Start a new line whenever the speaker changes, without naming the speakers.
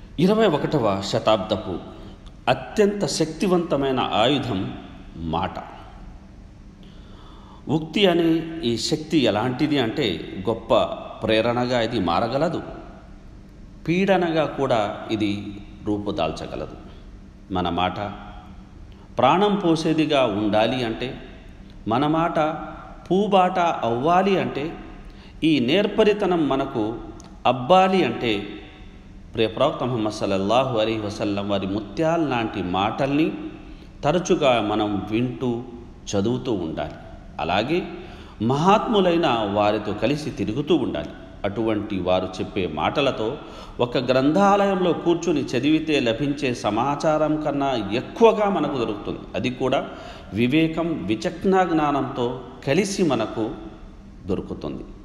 ఇరవై ఒకటవ శతాబ్దపు అత్యంత శక్తివంతమైన ఆయుధం మాట ఉక్తి అనే ఈ శక్తి ఎలాంటిది అంటే గొప్ప ప్రేరణగా ఇది మారగలదు పీడనగా కూడా ఇది రూపుదాల్చగలదు మన మాట ప్రాణం పోసేదిగా ఉండాలి అంటే మన మాట పూబాట అవ్వాలి అంటే ఈ నేర్పరితనం మనకు అబ్బాలి అంటే ప్రియ ప్రవక్త ముహమ్మద్ సల్లల్లాహు అలీ వసల్లం వారి ముత్యాల లాంటి మాటల్ని తరచుగా మనం వింటూ చదువుతూ ఉండాలి అలాగే మహాత్ములైన వారితో కలిసి తిరుగుతూ ఉండాలి అటువంటి వారు చెప్పే మాటలతో ఒక గ్రంథాలయంలో కూర్చుని చదివితే లభించే సమాచారం కన్నా ఎక్కువగా మనకు దొరుకుతుంది అది కూడా వివేకం విచక్షణ జ్ఞానంతో కలిసి మనకు దొరుకుతుంది